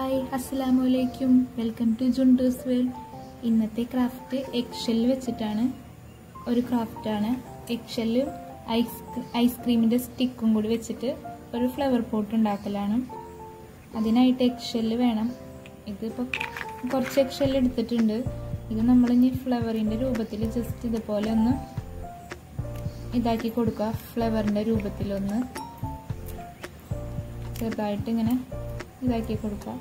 hi അസ്സലാമു അലൈക്കും welcome to ജുണ്ടൂസ് വേൾഡ് ഇന്നത്തെ ക്രാഫ്റ്റ് എക്ഷെല്ല് വെച്ചിട്ടാണ് ഒരു ക്രാഫ്റ്റാണ് എക്ഷെല്ല് ഐസ് ഐസ്ക്രീമിൻ്റെ സ്റ്റിക്കും കൂടി വെച്ചിട്ട് ഒരു ഫ്ലവർ പോട്ട് ഉണ്ടാക്കലാണ് അതിനായിട്ട് എക്ഷെല്ല് വേണം ഇതിപ്പോൾ കുറച്ച് എക്ഷെല്ല് എടുത്തിട്ടുണ്ട് ഇത് നമ്മളിനി ഫ്ലവറിൻ്റെ രൂപത്തിൽ ജസ്റ്റ് ഇതുപോലെ ഒന്ന് ഇതാക്കി കൊടുക്കുക ഫ്ലവറിൻ്റെ രൂപത്തിലൊന്ന് ചെറുതായിട്ട് ഇങ്ങനെ ഇതാക്കി കൊടുക്കുക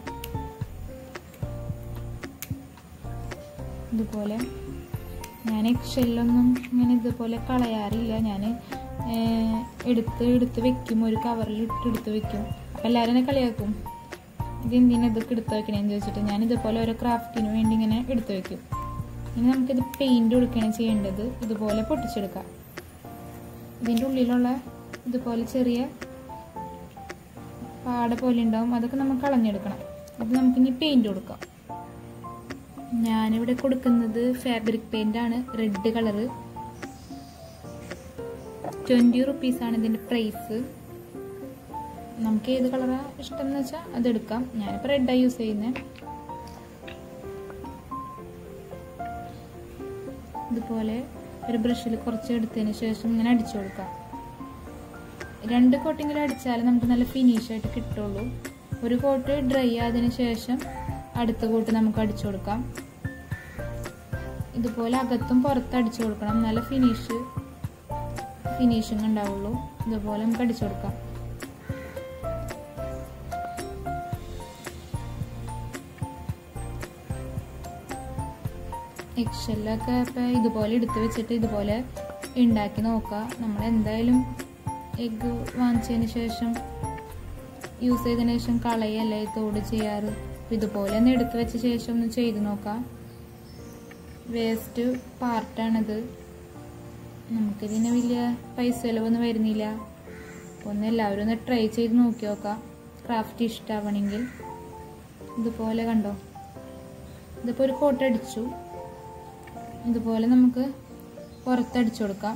ഇതുപോലെ ഞാൻ എക്സെല്ലൊന്നും ഇങ്ങനെ ഇതുപോലെ കളയാറില്ല ഞാൻ എടുത്ത് എടുത്ത് വെക്കും ഒരു കവറിൽ ഇട്ട് എടുത്ത് വെക്കും അപ്പം എല്ലാവരും എന്നെ കളിയാക്കും ഇത് എന്തിനാ ഇതൊക്കെ എടുത്ത് വെക്കണേന്ന് ചോദിച്ചിട്ട് ഞാൻ ഇതുപോലെ ഓരോ ക്രാഫ്റ്റിന് വേണ്ടി ഇങ്ങനെ എടുത്ത് വെക്കും ഇനി നമുക്കിത് പെയിൻറ് കൊടുക്കുകയാണ് ചെയ്യേണ്ടത് ഇതുപോലെ പൊട്ടിച്ചെടുക്കാം ഇതിൻ്റെ ഉള്ളിലുള്ള ഇതുപോലെ ചെറിയ പാട പോലെ ഉണ്ടാവും അതൊക്കെ നമുക്ക് കളഞ്ഞെടുക്കണം ഇത് നമുക്കിനി പെയിൻറ് കൊടുക്കാം ഞാനിവിടെ കൊടുക്കുന്നത് ഫാബ്രിക് പെയിൻ്റ് ആണ് റെഡ് കളറ് ട്വൻറ്റി റുപ്പീസാണ് ഇതിൻ്റെ പ്രൈസ് നമുക്ക് ഏത് കളറാണ് ഇഷ്ടം എന്ന് വെച്ചാൽ അതെടുക്കാം ഞാനിപ്പോൾ റെഡാണ് യൂസ് ചെയ്യുന്നത് ഇതുപോലെ ഒരു ബ്രഷിൽ കുറച്ച് എടുത്തതിന് ശേഷം ഇങ്ങനെ അടിച്ചു കൊടുക്കാം രണ്ട് കോട്ടെങ്കിലും അടിച്ചാൽ നമുക്ക് നല്ല ഫിനിഷ് ആയിട്ട് കിട്ടുള്ളൂ ഒരു കോട്ട് ഡ്രൈ ആയതിനു ശേഷം അടുത്ത കോട്ട് നമുക്ക് അടിച്ചു കൊടുക്കാം ഇതുപോലെ അകത്തും പുറത്ത് അടിച്ചു കൊടുക്കണം നല്ല ഫിനിഷ് ഫിനിഷിങ് ഉണ്ടാവുള്ളൂ ഇതുപോലെ നമുക്ക് അടിച്ചു കൊടുക്കാം എക്സലൊക്കെ ഇപ്പം ഇതുപോലെ എടുത്ത് വെച്ചിട്ട് ഇതുപോലെ ഉണ്ടാക്കി നോക്കുക നമ്മൾ എന്തായാലും എഗ്ഗ് വാങ്ങിച്ചതിന് ശേഷം യൂസ് ചെയ്തതിന് ശേഷം കളയല്ലേ തോട് ചെയ്യാറ് ഇതുപോലെ ഒന്ന് എടുത്ത് വെച്ച ശേഷം ഒന്ന് ചെയ്ത് നോക്കാം വേസ്റ്റ് പാർട്ടാണിത് നമുക്കിതിന് വലിയ പൈസ ചിലവൊന്നും വരുന്നില്ല അപ്പോൾ ഒന്ന് എല്ലാവരും ഒന്ന് ട്രൈ ചെയ്ത് നോക്കി നോക്കാം ക്രാഫ്റ്റ് ഇഷ്ടമാവണമെങ്കിൽ ഇതുപോലെ കണ്ടോ ഇതിപ്പോൾ ഒരു കോട്ട് അടിച്ചു ഇതുപോലെ നമുക്ക് പുറത്തടിച്ചു കൊടുക്കാം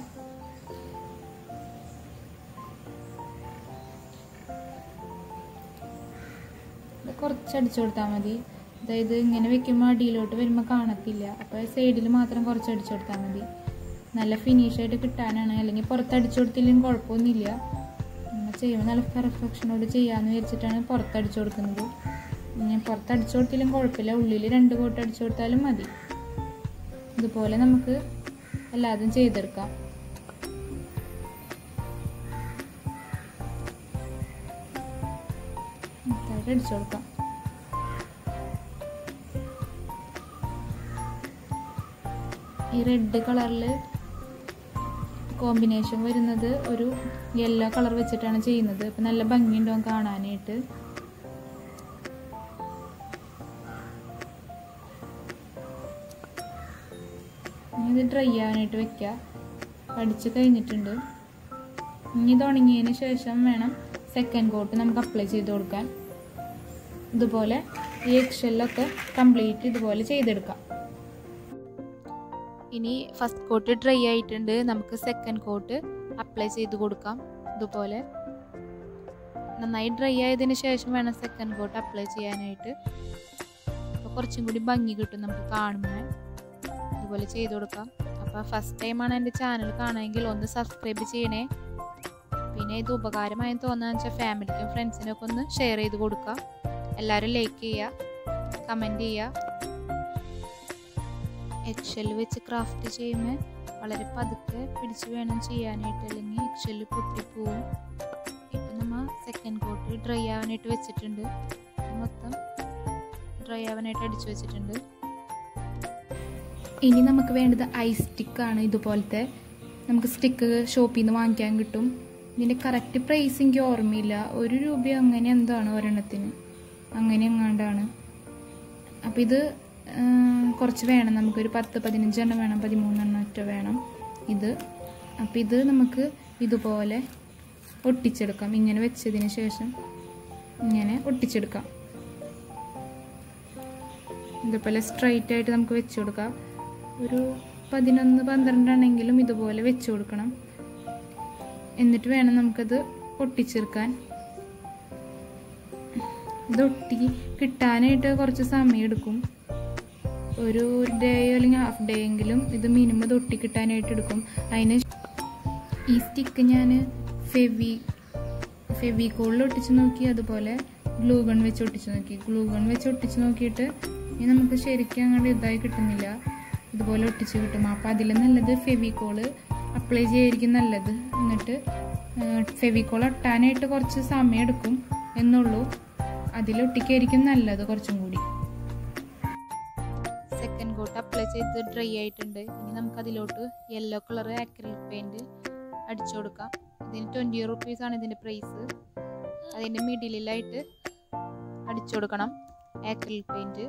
കുറച്ച് അടിച്ചു കൊടുത്താൽ മതി അതായത് ഇങ്ങനെ വെക്കുമ്പോൾ അടിയിലോട്ട് വരുമ്പോൾ കാണത്തില്ല അപ്പോൾ സൈഡിൽ മാത്രം കുറച്ച് അടിച്ചു കൊടുത്താൽ മതി നല്ല ഫിനിഷായിട്ട് കിട്ടാനാണ് അല്ലെങ്കിൽ പുറത്തടിച്ചു കൊടുത്തില്ലെങ്കിൽ കുഴപ്പമൊന്നുമില്ല നമ്മൾ ചെയ്യുമ്പോൾ നല്ല പെർഫെക്ഷനോട് ചെയ്യാമെന്ന് വിചാരിച്ചിട്ടാണ് പുറത്തടിച്ചു കൊടുക്കുന്നത് ഇനി പുറത്തടിച്ചു കൊടുത്തില്ലെങ്കിൽ കുഴപ്പമില്ല ഉള്ളിൽ രണ്ട് കോട്ട് അടിച്ചു കൊടുത്താലും മതി ഇതുപോലെ നമുക്ക് എല്ലാതും ചെയ്തെടുക്കാം അടിച്ചു കൊടുക്കാം ഈ റെഡ് കളറിൽ കോമ്പിനേഷൻ വരുന്നത് ഒരു യെല്ലോ കളർ വെച്ചിട്ടാണ് ചെയ്യുന്നത് അപ്പം നല്ല ഭംഗിയുണ്ടാവും കാണാനായിട്ട് ഇത് ഡ്രൈ ആവാനായിട്ട് വെക്കുക പഠിച്ച് കഴിഞ്ഞിട്ടുണ്ട് ഇനി ഇത് ഉണങ്ങിയതിന് ശേഷം വേണം സെക്കൻഡ് കോട്ട് നമുക്ക് അപ്ലൈ ചെയ്ത് കൊടുക്കാൻ ഇതുപോലെ ഈ എക്സെല്ലൊക്കെ കംപ്ലീറ്റ് ഇതുപോലെ ചെയ്തെടുക്കാം ഇനി ഫസ്റ്റ് കോട്ട് ഡ്രൈ ആയിട്ടുണ്ട് നമുക്ക് സെക്കൻഡ് കോട്ട് അപ്ലൈ ചെയ്ത് കൊടുക്കാം ഇതുപോലെ നന്നായി ഡ്രൈ ആയതിനു ശേഷം വേണം സെക്കൻഡ് കോട്ട് അപ്ലൈ ചെയ്യാനായിട്ട് അപ്പോൾ കുറച്ചും കൂടി ഭംഗി കിട്ടും നമുക്ക് കാണുമ്പോൾ ഇതുപോലെ ചെയ്ത് കൊടുക്കാം അപ്പോൾ ഫസ്റ്റ് ടൈമാണ് എൻ്റെ ചാനൽ കാണുമെങ്കിൽ ഒന്ന് സബ്സ്ക്രൈബ് ചെയ്യണേ പിന്നെ ഇത് ഉപകാരമായി തോന്നുകയെന്ന് വെച്ചാൽ ഫാമിലിക്കും ഫ്രണ്ട്സിനും ഒക്കെ ഒന്ന് ഷെയർ ചെയ്ത് കൊടുക്കുക എല്ലാവരും ലൈക്ക് ചെയ്യുക കമൻറ്റ് ചെയ്യുക എക്സെല് വെച്ച് ക്രാഫ്റ്റ് ചെയ്യുമ്പോൾ വളരെ പതുക്കെ പിടിച്ച് വേണം ചെയ്യാനായിട്ട് അല്ലെങ്കിൽ എക്സെല് പൊട്ടിപ്പോവും ഇപ്പം നമ്മൾ സെക്കൻഡ് കോട്ട് ഡ്രൈ ആവാനായിട്ട് വെച്ചിട്ടുണ്ട് മൊത്തം ഡ്രൈ ആവാനായിട്ട് അടിച്ചു വെച്ചിട്ടുണ്ട് ഇനി നമുക്ക് വേണ്ടത് ഐസ് സ്റ്റിക്കാണ് ഇതുപോലത്തെ നമുക്ക് സ്റ്റിക്ക് ഷോപ്പിൽ നിന്ന് വാങ്ങിക്കാൻ കിട്ടും ഇതിൻ്റെ കറക്റ്റ് പ്രൈസ് എനിക്ക് ഓർമ്മയില്ല ഒരു രൂപ അങ്ങനെ എന്താണ് ഒരെണ്ണത്തിന് അങ്ങനെ എങ്ങാണ്ടാണ് അപ്പോൾ ഇത് കുറച്ച് വേണം നമുക്കൊരു പത്ത് പതിനഞ്ചെണ്ണം വേണം പതിമൂന്നെണ്ണം ഒറ്റ വേണം ഇത് അപ്പോൾ ഇത് നമുക്ക് ഇതുപോലെ ഒട്ടിച്ചെടുക്കാം ഇങ്ങനെ വെച്ചതിന് ശേഷം ഇങ്ങനെ ഒട്ടിച്ചെടുക്കാം ഇതുപോലെ സ്ട്രൈറ്റ് ആയിട്ട് നമുക്ക് വെച്ച് കൊടുക്കാം ഒരു പതിനൊന്ന് പന്ത്രണ്ടാണെങ്കിലും ഇതുപോലെ വെച്ച് കൊടുക്കണം എന്നിട്ട് വേണം നമുക്കത് ഒട്ടിച്ചെടുക്കാൻ ഇത് ഒട്ടി കിട്ടാനായിട്ട് കുറച്ച് സമയം എടുക്കും ഒരു ഡേ അല്ലെങ്കിൽ ഹാഫ് ഡേ എങ്കിലും ഇത് മിനിമം ഇത് ഒട്ടി കിട്ടാനായിട്ട് എടുക്കും അതിന് ഈ സ്റ്റിക്ക് ഞാൻ ഫെവി ഫെവിക്കോളിൽ ഒട്ടിച്ച് നോക്കി അതുപോലെ ഗ്ലൂ ഗൺ വെച്ച് ഒട്ടിച്ച് നോക്കി ഗ്ലൂ ഗൺ വെച്ച് ഒട്ടിച്ച് നോക്കിയിട്ട് ഇനി നമുക്ക് ശരിക്കും അങ്ങോട്ട് ഇതായി കിട്ടുന്നില്ല ഇതുപോലെ ഒട്ടിച്ച് കിട്ടും അപ്പം അതിൽ നല്ലത് ഫെവിക്കോള് അപ്ലൈ ചെയ്യായിരിക്കും നല്ലത് എന്നിട്ട് ഫെവിക്കോൾ ഒട്ടാനായിട്ട് കുറച്ച് സമയം എടുക്കും എന്നുള്ളൂ അതിലൊട്ടിക്കായിരിക്കും നല്ലത് കുറച്ചും കൂടി സെക്കൻഡ് കോട്ട് അപ്ലൈ ചെയ്ത് ഡ്രൈ ആയിട്ടുണ്ട് ഇനി നമുക്ക് അതിലോട്ട് യെല്ലോ കളർ ആക്രിലിക് പെയിൻറ് അടിച്ചു കൊടുക്കാം ഇതിന് ട്വൻറ്റി റുപ്പീസ് ആണ് ഇതിൻ്റെ പ്രൈസ് അതിൻ്റെ മിഡിലിലായിട്ട് അടിച്ചു കൊടുക്കണം ആക്രിലിക് പെയിൻറ്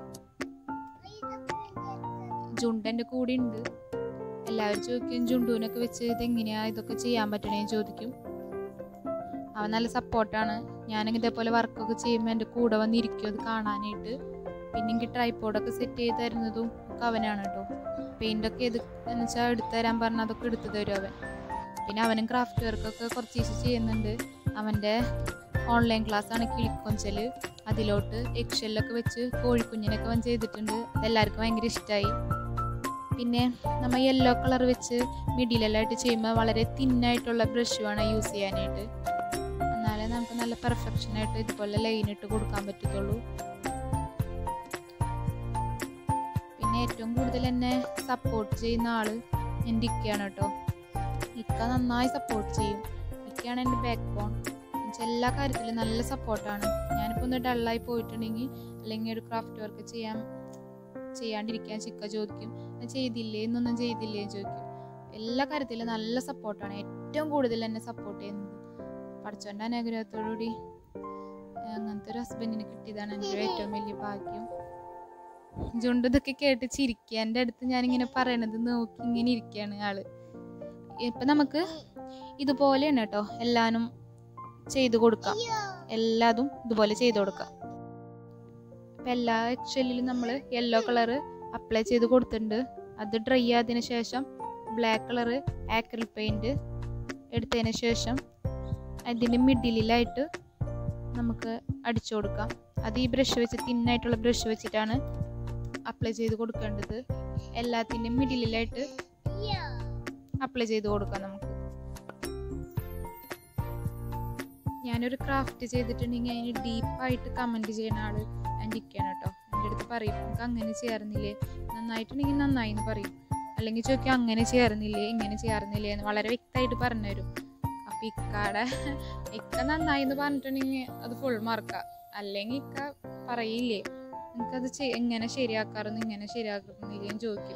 ജുണ്ടൻ്റെ കൂടെ ഉണ്ട് എല്ലാവരും ചോദിക്കും ജുണ്ടുവിനൊക്കെ വെച്ച് ഇതെങ്ങനെയാ ഇതൊക്കെ ചെയ്യാൻ പറ്റണേന്ന് ചോദിക്കും അവൻ നല്ല സപ്പോർട്ടാണ് ഞാനെങ്കിൽ ഇതേപോലെ വർക്കൊക്കെ ചെയ്യുമ്പോൾ എൻ്റെ കൂടെ വന്നിരിക്കും അത് കാണാനായിട്ട് പിന്നെ എനിക്ക് ട്രൈപ്പോഡൊക്കെ സെറ്റ് ചെയ്ത് തരുന്നതും ഒക്കെ അവനാണ് കേട്ടോ പെയിൻ്റൊക്കെ ഏത് എന്ന് വെച്ചാൽ എടുത്തു തരാൻ പറഞ്ഞാൽ അതൊക്കെ എടുത്തു തരും അവൻ പിന്നെ അവനും ക്രാഫ്റ്റ് വർക്കൊക്കെ കുറച്ച് ദിവസം ചെയ്യുന്നുണ്ട് അവൻ്റെ ഓൺലൈൻ ക്ലാസ്സാണ് കിളിക്കൊഞ്ചൽ അതിലോട്ട് എക്ഷലിലൊക്കെ വെച്ച് കോഴിക്കുഞ്ഞിനൊക്കെ അവൻ ചെയ്തിട്ടുണ്ട് അതെല്ലാവർക്കും ഭയങ്കര ഇഷ്ടമായി പിന്നെ നമ്മൾ യെല്ലോ കളർ വെച്ച് മിഡിലെല്ലായിട്ട് ചെയ്യുമ്പോൾ വളരെ തിന്നായിട്ടുള്ള ബ്രഷ് വേണം യൂസ് ചെയ്യാനായിട്ട് എന്നാലേ നമുക്ക് നല്ല പെർഫെക്ഷനായിട്ട് ഇതുപോലെ ലൈൻ ഇട്ട് കൊടുക്കാൻ പറ്റത്തുള്ളൂ പിന്നെ ഏറ്റവും കൂടുതൽ എന്നെ സപ്പോർട്ട് ചെയ്യുന്ന ആള് എൻ്റെ ഇക്കയാണ് കേട്ടോ ഇക്ക നന്നായി സപ്പോർട്ട് ചെയ്യും ഇക്കയാണ് എൻ്റെ ബാക്ക് ബോൺ എല്ലാ കാര്യത്തിലും നല്ല സപ്പോർട്ടാണ് ഞാനിപ്പോൾ ഒന്ന് ഡള്ളായി പോയിട്ടുണ്ടെങ്കിൽ അല്ലെങ്കിൽ ഒരു ക്രാഫ്റ്റ് വർക്ക് ചെയ്യാൻ ചെയ്യാണ്ടിരിക്കാൻ ചിക്ക ചോദിക്കും "ഞാൻ ചെയ്തില്ലേ എന്നൊന്നും ചെയ്തില്ലേ എന്ന് ചോദിക്കും എല്ലാ കാര്യത്തിലും നല്ല സപ്പോർട്ടാണ് ഏറ്റവും കൂടുതൽ എന്നെ സപ്പോർട്ട് ചെയ്യുന്നത് പഠിച്ചോൻ്റെ അനുഗ്രഹത്തോടുകൂടി അങ്ങനത്തെ ഒരു ഹസ്ബൻഡിന് കിട്ടിയതാണ് എൻ്റെ ഏറ്റവും വലിയ ഭാഗ്യം ജുണ്ട് ഇതൊക്കെ കേട്ട് ചിരിക്കുക എൻ്റെ അടുത്ത് ഞാനിങ്ങനെ പറയണത് നോക്കി ഇങ്ങനെ ഇരിക്കുകയാണ് ആള് ഇപ്പം നമുക്ക് ഇതുപോലെയാണ് കേട്ടോ എല്ലാനും ചെയ്തു കൊടുക്കാം എല്ലാതും ഇതുപോലെ ചെയ്തു കൊടുക്കാം ഇപ്പം എല്ലാ എക്സലിലും നമ്മൾ യെല്ലോ കളറ് അപ്ലൈ ചെയ്ത് കൊടുത്തിട്ടുണ്ട് അത് ഡ്രൈ ആയതിനു ശേഷം ബ്ലാക്ക് കളറ് ആക്രിൽ പെയിൻറ് എടുത്തതിന് ശേഷം അതിൻ്റെ മിഡിലായിട്ട് നമുക്ക് അടിച്ചു കൊടുക്കാം അത് ഈ ബ്രഷ് വെച്ച് തിന്നായിട്ടുള്ള ബ്രഷ് വെച്ചിട്ടാണ് അപ്ലൈ ചെയ്ത് കൊടുക്കേണ്ടത് എല്ലാത്തിൻ്റെയും മിഡിലായിട്ട് അപ്ലൈ ചെയ്ത് കൊടുക്കാം നമുക്ക് ഞാനൊരു ക്രാഫ്റ്റ് ചെയ്തിട്ടുണ്ടെങ്കിൽ അതിന് ഡീപ്പായിട്ട് കമൻറ്റ് ചെയ്യുന്ന ആള് എൻ്റെ ഇക്കാണ് കേട്ടോ എൻ്റെ അടുത്ത് പറയും നമുക്ക് അങ്ങനെ ചെയ്യാറുന്നില്ലേ നന്നായിട്ടുണ്ടെങ്കിൽ നന്നായി എന്ന് പറയും അല്ലെങ്കിൽ ചോദിക്കും അങ്ങനെ ചെയ്യാറുന്നില്ലേ ഇങ്ങനെ ചെയ്യാറുന്നില്ലേ എന്ന് വളരെ വ്യക്തമായിട്ട് പറഞ്ഞു തരും അപ്പം ഇക്കാടെ ഇക്ക നന്നായി എന്ന് പറഞ്ഞിട്ടുണ്ടെങ്കിൽ അത് ഫുൾ മാർക്കാ അല്ലെങ്കിൽ ഇക്ക പറയില്ലേ നിനക്കത് ചെ- എങ്ങനെ ശരിയാക്കാറെന്ന് ഇങ്ങനെ ശരിയാക്കുന്നില്ലേ എന്ന് ചോദിക്കും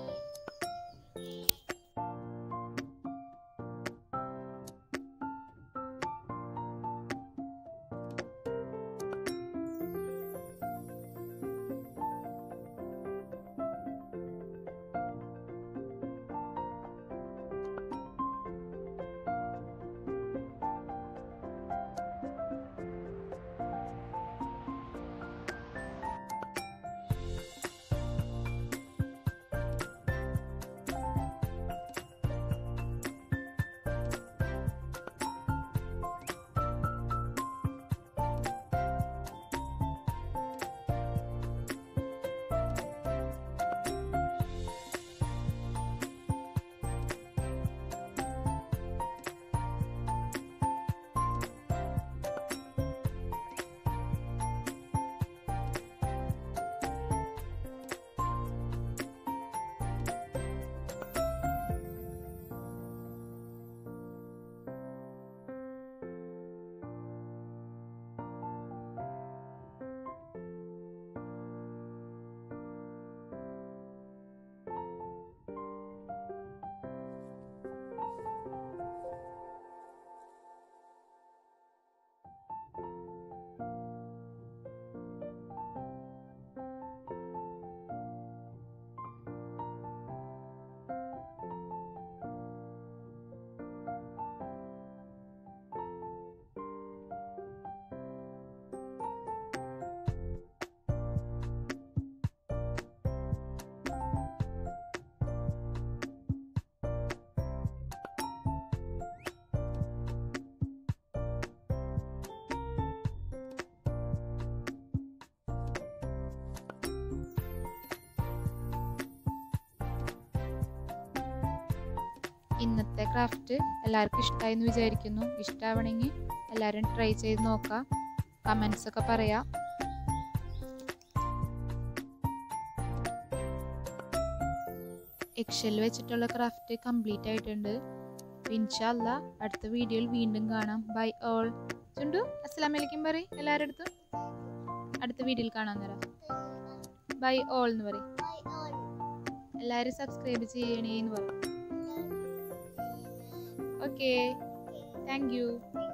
ഇന്നത്തെ ക്രാഫ്റ്റ് എല്ലാവർക്കും ഇഷ്ടമായി എന്ന് വിചാരിക്കുന്നു ഇഷ്ടമാവണമെങ്കിൽ എല്ലാവരും ട്രൈ ചെയ്ത് നോക്കാം കമൻസ് ഒക്കെ പറയാം എക്സൽ വെച്ചിട്ടുള്ള ക്രാഫ്റ്റ് കംപ്ലീറ്റ് ആയിട്ടുണ്ട് ഇൻഷല്ല അടുത്ത വീഡിയോയിൽ വീണ്ടും കാണാം ബൈ ഓൾ ചുണ്ടു അസ്സലാം വലൈക്കും പറയും എല്ലാവരുടെ അടുത്തും അടുത്ത വീഡിയോയിൽ കാണാൻ തരാം ബൈ ഓൾ എന്ന് പറയും എല്ലാവരും സബ്സ്ക്രൈബ് ചെയ്യണേ എന്ന് പറയും ഓക്കെ താങ്ക് യു